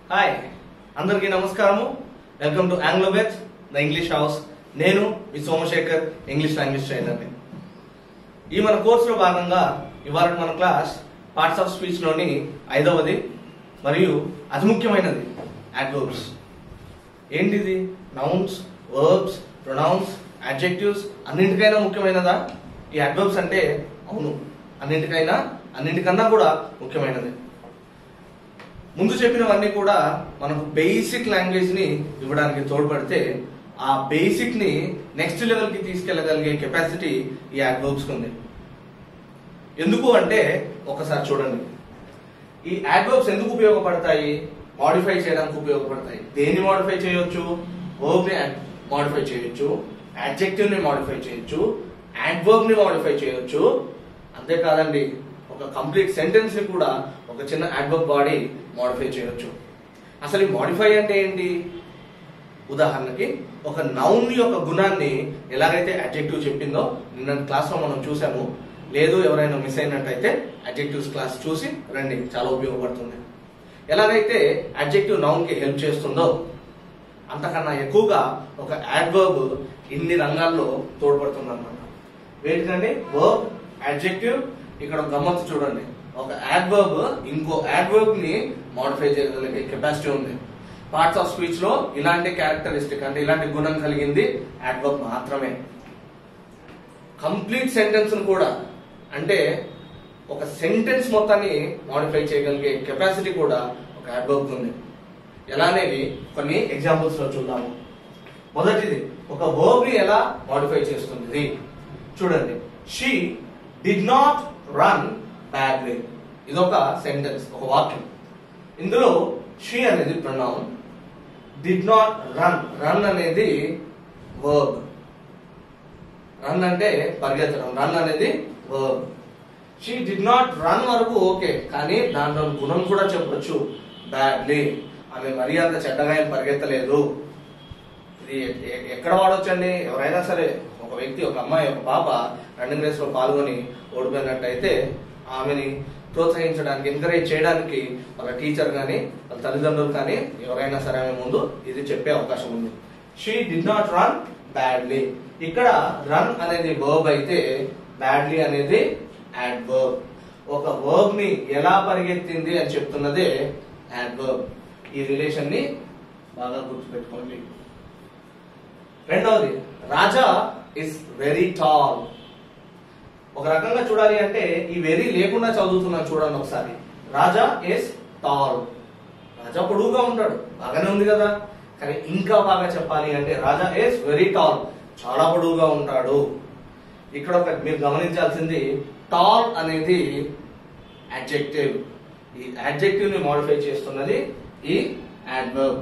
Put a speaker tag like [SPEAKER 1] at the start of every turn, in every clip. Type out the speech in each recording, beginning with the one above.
[SPEAKER 1] hi అందరికీ నమస్కారము welcome to ఆంగ్లోబెత్ ద ఇంగ్లీష్ హౌస్ నేను మీ సోమశేఖర్ ఇంగ్లీష్ లాంగ్వేజ్ ట్రైనర్ని ఈ మన కోర్సులో భాగంగా ఇవాళ మన క్లాస్ పార్ట్స్ ఆఫ్ స్పీచ్ లోని ఐదవది మరియు అతి ముఖ్యమైనది యాడ్వర్బ్స్ ఏంటిది నౌన్స్ వర్బ్స్ ప్రొనౌన్స్ అడ్జెక్టివ్స్ అన్నింటికైనా ముఖ్యమైనదా ఈ అడ్వర్బ్స్ అంటే అవును అన్నింటికైనా అన్నింటికన్నా కూడా ముఖ్యమైనది ముందు చెప్పినవన్నీ కూడా మనకు బేసిక్ లాంగ్వేజ్ ని ఇవ్వడానికి తోడ్పడితే ఆ బేసిక్ ని నెక్స్ట్ లెవెల్ కి తీసుకెళ్లగలిగే కెపాసిటీ ఈ అడ్వర్బ్స్ ఉంది ఎందుకు అంటే ఒకసారి చూడండి ఈ అడ్వర్బ్స్ ఎందుకు ఉపయోగపడతాయి మాడిఫై చేయడానికి ఉపయోగపడతాయి దేన్ని మాడిఫై చేయొచ్చు వర్బ్ ని మాడిఫై చేయొచ్చు అడ్జెక్టివ్ ని మాడిఫై చేయొచ్చు అడ్వర్బ్ ని మాడిఫై చేయొచ్చు అంతేకాదండి ఒక కంప్లీట్ సెంటెన్స్ ని కూడా ఒక చిన్న అడ్వర్బ్ బాడీ మాడిఫై చేయొచ్చు అసలు ఈ మాడిఫై అంటే ఏంటి ఉదాహరణకి ఒక నౌన్ యొక్క గుణాన్ని ఎలాగైతే అడ్జెక్టివ్ చెప్పిందో నిన్న క్లాస్ లో మనం చూసాము లేదు ఎవరైనా మిస్ అయినట్టయితే అడ్జెక్టివ్స్ క్లాస్ చూసి రండి చాలా ఉపయోగపడుతుంది ఎలాగైతే అడ్జెక్టివ్ నౌన్ కి హెల్ప్ చేస్తుందో అంతకన్నా ఎక్కువగా ఒక యాడ్వర్బ్ ఇన్ని రంగాల్లో తోడ్పడుతుంది అనమాట ఏంటంటే వర్బ్ అడ్జెక్టివ్ ఇక్కడ ఒక గమ్మత్తు చూడండి ఒక యాడ్వర్బ్ ఇంకో యాడ్వర్బ్ ని మోడిఫై చేయగలిగే కెపాసిటీ ఉంది పార్ట్స్ ఆఫ్ స్పీచ్ లో ఇలాంటి క్యారెక్టరిస్టిక్ అంటే ఇలాంటి గుణం కలిగింది యాడ్వర్బ్ మాత్రమే కంప్లీట్ సెంటెన్స్ కూడా అంటే ఒక సెంటెన్స్ మొత్తాన్ని మోడిఫై చేయగలిగే కెపాసిటీ కూడా ఒక యాడ్వర్బ్ ఉంది ఎలా అనేది కొన్ని ఎగ్జాంపుల్స్ లో చూద్దాము మొదటిది ఒక వర్బ్ ని ఎలా మోడిఫై చేస్తుంది ఇది చూడండి she did not run badly ఇదొక సెంటెన్స్ ఒక వాక్యం ఇందులో షీ అనేది pronoun did not run run అనేది వర్బ్ రన్ అంటే పరిగెత్తడం రన్ అనేది verb she did not run వరకు ఓకే కానీ దాంట్లో గుణం కూడా చెప్పొచ్చు బ్యాడ్లీ ఆమె మరీ అంత చెడ్డగా ఏం పరిగెత్తలేదు ఇది ఎ- ఎ- ఎక్కడ వాడొచ్చండి ఎవరైనా సరే ఒక వ్యక్తి ఒక అమ్మాయి ఒక పాప రన్నింగ్ రేస్ లో పాల్గొని ఓడిపోయినట్టయితే ఆమెని ప్రోత్సహించడానికి ఎంకరేజ్ చేయడానికి వాళ్ళ టీచర్ కానీ వాళ్ళ తల్లిదండ్రులు కానీ ఎవరైనా సరే ఆమె ముందు ఇది చెప్పే అవకాశం ఉంది she did not run badly ఇక్కడ రన్ అనేది వర్బ్ అయితే బ్యాడ్లీ అనేది యాడ్వర్బ్ ఒక వర్బ్ ని ఎలా పరిగెత్తింది అని చెప్తున్నదే యాడ్వర్బ్ ఈ రిలేషన్ ని బాగా గుర్తుపెట్టుకోండి రెండవది రాజా ఇస్ వెరీ టాల్ ఒక రకంగా చూడాలి అంటే ఈ వెరీ లేకుండా చదువుతున్నాను చూడండి ఒకసారి రాజా ఇస్ టాల్ రాజా పొడుగుగా ఉంటాడు బాగానే ఉంది కదా కానీ ఇంకా బాగా చెప్పాలి అంటే రాజా ఇస్ వెరీ టాల్ చాలా పొడుగుగా ఉంటాడు ఇక్కడ ఒక మీరు గమనించాల్సింది టాల్ అనేది అడ్జెక్టివ్ ఈ అడ్జెక్టివ్ ని మోడిఫై చేస్తున్నది ఈ adverb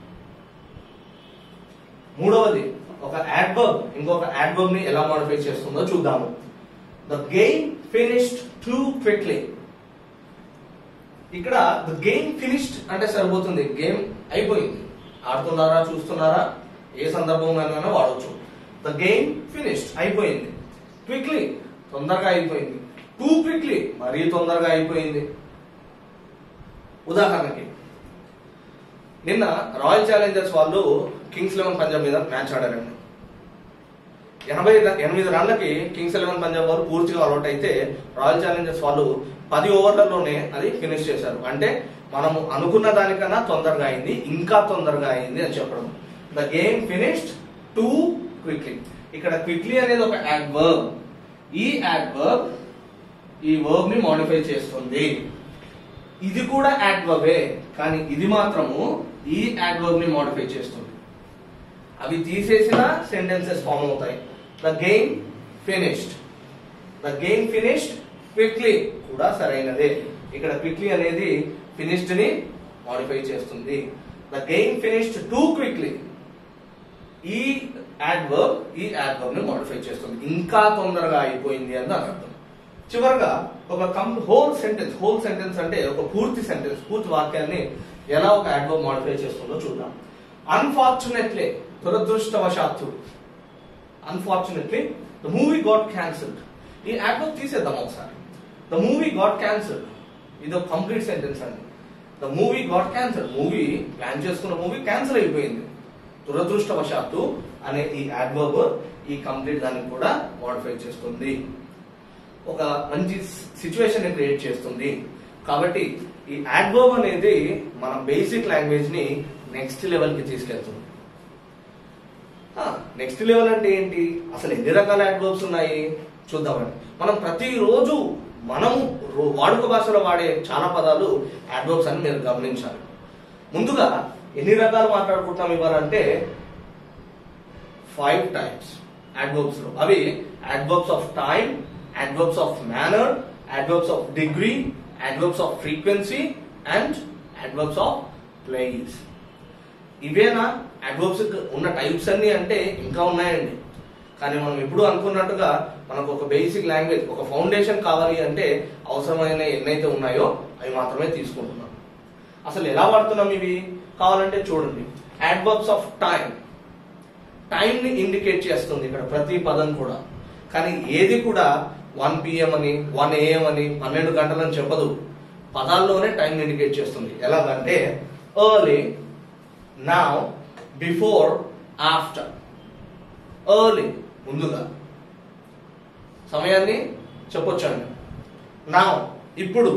[SPEAKER 1] మూడవది ఒక యాడ్వర్బ్ ఇంకొక యాడ్వర్బ్ ని ఎలా మోడిఫై చేస్తుందో చూద్దాము the game finished too quickly ఇక్కడ ద గేమ్ ఫినిష్డ్ అంటే సరిపోతుంది గేమ్ అయిపోయింది ఆడుతున్నారా చూస్తున్నారా ఏ సందర్భంలోనైనా వాడవచ్చు ద గేమ్ ఫినిష్డ్ అయిపోయింది క్విక్లీ తొందరగా అయిపోయింది టూ క్విక్లీ మరీ తొందరగా అయిపోయింది ఉదాహరణకి నిన్న రాయల్ ఛాలెంజర్స్ వాళ్ళు కింగ్స్ లెవెన్ పంజాబ్ మీద మ్యాచ్ ఆడారండి ఎనభై ర- ఎనిమిది రన్లకి కింగ్స్ ఎలెవెన్ పంజాబ్ వాళ్ళు పూర్తిగా అవుట్ అయితే రాయల్ ఛాలెంజర్స్ వాళ్ళు పది ఓవర్లలోనే అది ఫినిష్ చేశారు అంటే మనము అనుకున్న దానికన్నా తొందరగా అయింది ఇంకా తొందరగా అయింది అని చెప్పడం the game finished too quickly ఇక్కడ క్విక్లీ అనేది ఒక యాడ్వర్బ్ ఈ యాడ్వర్బ్ ఈ వర్బ్ ని మోడిఫై చేస్తుంది ఇది కూడా యాడ్వర్బే కానీ ఇది మాత్రము ఈ యాడ్వర్బ్ ని మోడిఫై చేస్తుంది అవి తీసేసిన సెంటెన్సెస్ ఫామ్ అవుతాయి the game finished the game finished quickly కూడా సరైనదే ఇక్కడ క్విక్లీ అనేది ఫినిష్డ్ ని మాడిఫై చేస్తుంది the game finished too quickly ఈ యాడ్వర్బ్ ఈ యాడ్వర్బ్ ని మాడిఫై చేస్తుంది ఇంకా తొందరగా అయిపోయింది అని దాని అర్థం చివరగా ఒక కం హోల్ సెంటెన్స్ హోల్ సెంటెన్స్ అంటే ఒక పూర్తి సెంటెన్స్ పూర్తి వాక్యాన్ని ఎలా ఒక యాడ్వర్బ్ మాడిఫై చేస్తుందో చూద్దాం అన్ఫార్చునేట్లీ దురదృష్టవశాత్తు unfortunately the movie got cancelled ఈ యాడ్వర్బ్ తీసేద్దాం ఒకసారి ద మూవీ గాట్ క్యాన్సిల్డ్ ఇది ఒక కంప్లీట్ సెంటెన్స్ అండి the movie got cancer movie plan చేసుకున్న మూవీ క్యాన్సర్ అయిపోయింది దురదృష్టవశాత్తు అనే ఈ యాడ్వర్బ్ ఈ కంప్లీట్ దాన్ని కూడా మోడిఫై చేస్తుంది ఒక మంచి సిచ్యువేషన్ ని క్రియేట్ చేస్తుంది కాబట్టి ఈ యాడ్వర్బ్ అనేది మన బేసిక్ లాంగ్వేజ్ ని నెక్స్ట్ లెవెల్ కి తీసుకెళ్తుంది నెక్స్ట్ లెవెల్ అంటే ఏంటి అసలు ఎన్ని రకాల యాడ్వర్బ్స్ ఉన్నాయి చూద్దామండి మనం ప్రతిరోజు మనము రో- వాడుక భాషలో వాడే చాలా పదాలు యాడ్వర్బ్స్ అని మీరు గమనించాలి ముందుగా ఎన్ని రకాలు మాట్లాడుకుంటున్నాం ఇవ్వాలంటే ఫైవ్ టైప్స్ adverbs లో అవి adverbs of time adverbs of manner adverbs of degree adverbs of frequency and adverbs of place ఇవేనా adverbs కి ఉన్న టైప్స్ అన్ని అంటే ఇంకా ఉన్నాయండి కానీ మనం ఎప్పుడు అనుకున్నట్టుగా మనకు ఒక బేసిక్ లాంగ్వేజ్ ఒక ఫౌండేషన్ కావాలి అంటే అవసరమైన ఎన్నైతే ఉన్నాయో అవి మాత్రమే తీసుకుంటున్నాం అసలు ఎలా వాడుతున్నాం ఇవి కావాలంటే చూడండి adverbs ఆఫ్ టైం టైం ని ఇండికేట్ చేస్తుంది ఇక్కడ ప్రతి పదం కూడా కానీ ఏది కూడా వన్ పిఎం అని వన్ ఏఎం అని పన్నెండు గంటలని చెప్పదు పదాల్లోనే టైం ఇండికేట్ చేస్తుంది ఎలాగంటే early now before after early ముందుగా సమయాన్ని చెప్పొచ్చండి నా ఇప్పుడు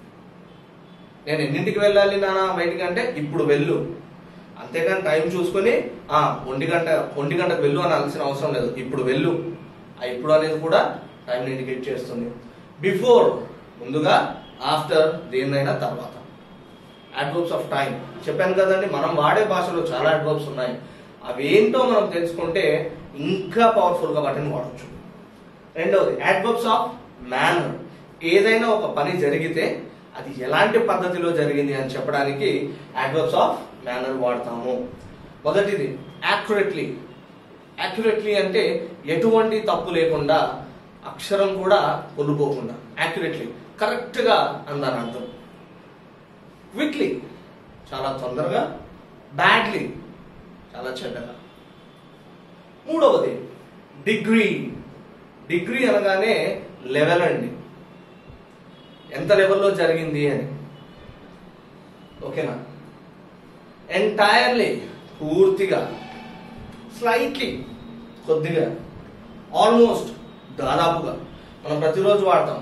[SPEAKER 1] నేను ఎన్నింటికి వెళ్ళాలి నాన్న బయటికి అంటే ఇప్పుడు వెళ్ళు అంతేకాని టైం చూసుకొని ఆ ఒంటి గంట ఒంటి గంటకు వెళ్ళు అని అనాల్సిన అవసరం లేదు ఇప్పుడు వెళ్ళు ఆ ఇప్పుడు అనేది కూడా టైం ఇండికేట్ చేస్తుంది బిఫోర్ ముందుగా ఆఫ్టర్ దేన్నైనా తర్వాత అడ్వర్బ్స్ ఆఫ్ టైం చెప్పాను కదండి మనం వాడే భాషలో చాలా అడ్వర్బ్స్ ఉన్నాయి అవి ఏంటో మనం తెలుసుకుంటే ఇంకా పవర్ఫుల్ గా వాటిని వాడచ్చు రెండవది అడ్వర్బ్స్ ఆఫ్ మేనర్ ఏదైనా ఒక పని జరిగితే అది ఎలాంటి పద్ధతిలో జరిగింది అని చెప్పడానికి అడ్వర్బ్స్ ఆఫ్ మేనర్ వాడతాము మొదటిది యాక్యురేట్లీ యాక్యురేట్లీ అంటే ఎటువంటి తప్పు లేకుండా అక్షరం కూడా కొల్లుపోకుండా యాక్యురేట్లీ కరెక్ట్ గా అందని అర్థం క్విక్లీ చాలా తొందరగా బ్యాడ్లీ చాలా చెడ్డగా మూడవది డిగ్రీ డిగ్రీ అనగానే లెవెల్ అండి ఎంత లెవెల్లో జరిగింది అని ఓకేనా ఎంటైర్లీ పూర్తిగా స్లైట్లీ కొద్దిగా ఆల్మోస్ట్ దాదాపుగా మనం ప్రతిరోజు వాడతాం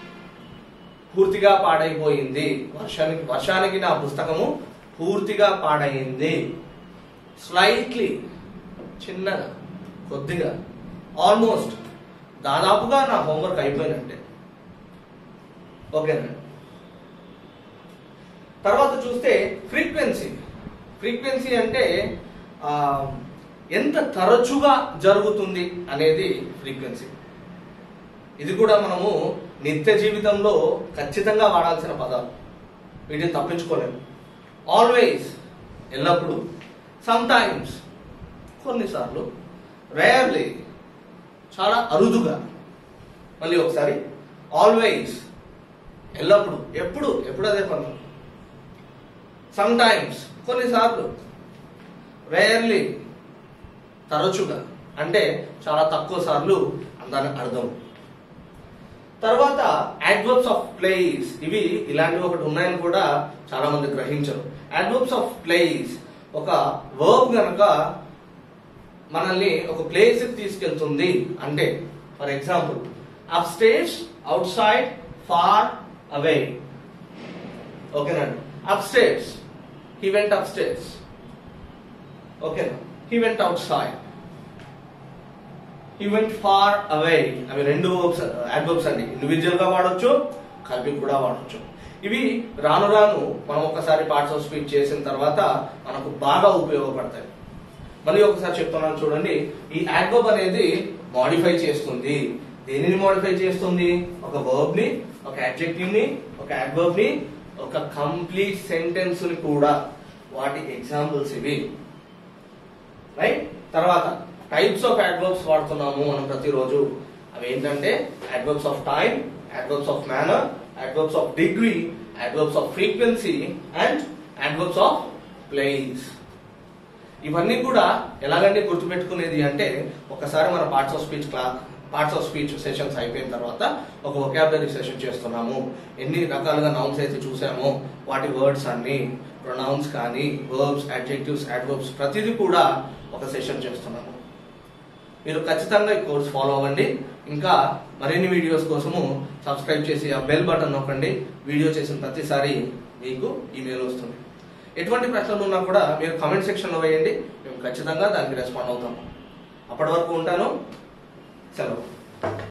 [SPEAKER 1] పూర్తిగా పాడైపోయింది వర్షానికి వర్షానికి నా పుస్తకము పూర్తిగా పాడైంది స్లైట్లీ చిన్నగా కొద్దిగా ఆల్మోస్ట్ దాదాపుగా నా హోంవర్క్ అయిపోయినట్టే ఓకేనండి తర్వాత చూస్తే ఫ్రీక్వెన్సీ ఫ్రీక్వెన్సీ అంటే ఆ, ఎంత తరచుగా జరుగుతుంది అనేది ఫ్రీక్వెన్సీ ఇది కూడా మనము నిత్య జీవితంలో ఖచ్చితంగా వాడాల్సిన పదాలు వీటిని తప్పించుకోలేము ఆల్వేస్ ఎల్లప్పుడూ సమ్ టైమ్స్ కొన్నిసార్లు రేర్లీ చాలా అరుదుగా మళ్ళీ ఒకసారి ఆల్వేస్ ఎల్లప్పుడు ఎప్పుడు ఎప్పుడు అదే పని సమ్ టైమ్స్ కొన్నిసార్లు రేర్లీ తరచుగా అంటే చాలా తక్కువ సార్లు దాని అర్థం తర్వాత అడ్వర్బ్స్ ఆఫ్ ప్లేస్ ఇవి ఇలాంటివి ఒకటి ఉన్నాయని కూడా చాలా మంది గ్రహించరు అడ్వర్బ్స్ ఆఫ్ ప్లేస్ ఒక వర్బ్ గనక మనల్ని ఒక ప్లేస్ తీసుకెళ్తుంది అంటే for example up stage outside far away ఓకేనండి up stage he went up stage ఓకేనా he went outside he went far away అవి రెండు వర్బ్స్ అడ్వర్బ్స్ అండి ఇండివిజువల్ గా వాడొచ్చు కలిపి కూడా వాడొచ్చు ఇవి రాను రాను మనం ఒకసారి పార్ట్స్ ఆఫ్ స్పీచ్ చేసిన తర్వాత మనకు బాగా ఉపయోగపడతాయి మళ్ళీ ఒకసారి చెప్తున్నాను చూడండి ఈ యాడ్వర్బ్ అనేది మాడిఫై చేస్తుంది దేనిని మాడిఫై చేస్తుంది ఒక వర్బ్ ని ఒక అడ్జెక్టివ్ ని ఒక యాడ్వర్బ్ ని ఒక కంప్లీట్ సెంటెన్స్ ని కూడా వాటి ఎగ్జాంపుల్స్ ఇవి రైట్ తర్వాత టైప్స్ ఆఫ్ అడ్వర్బ్స్ వాడుతున్నాము మనం ప్రతిరోజు అవి ఏంటంటే adverbs of time adverbs of manner adverbs of degree adverbs of frequency and adverbs of place ఇవన్నీ కూడా ఎలాగంటే గుర్తుపెట్టుకునేది అంటే ఒకసారి మన parts of speech class parts of speech sessions అయిపోయిన తర్వాత ఒక వొకాబులరీ సెషన్ చేస్తున్నాము ఎన్ని రకాలుగా నౌన్స్ అయితే చూసామో వాటి వర్డ్స్ అన్ని ప్రొనౌన్స్ కానీ వర్బ్స్ అడ్జెక్టివ్స్ అడ్వర్బ్స్ ప్రతిదీ కూడా ఒక సెషన్ చేస్తున్నాము మీరు ఖచ్చితంగా ఈ కోర్స్ ఫాలో అవ్వండి ఇంకా మరిన్ని వీడియోస్ కోసము సబ్స్క్రైబ్ చేసి ఆ బెల్ బటన్ నొక్కండి వీడియో చేసిన ప్రతిసారి మీకు ఈమెయిల్ వస్తుంది ఎటువంటి ప్రశ్నలు ఉన్నా కూడా మీరు కామెంట్ సెక్షన్లో వేయండి మేము ఖచ్చితంగా దానికి రెస్పాండ్ అవుతాము అప్పటి వరకు ఉంటాను సెలవు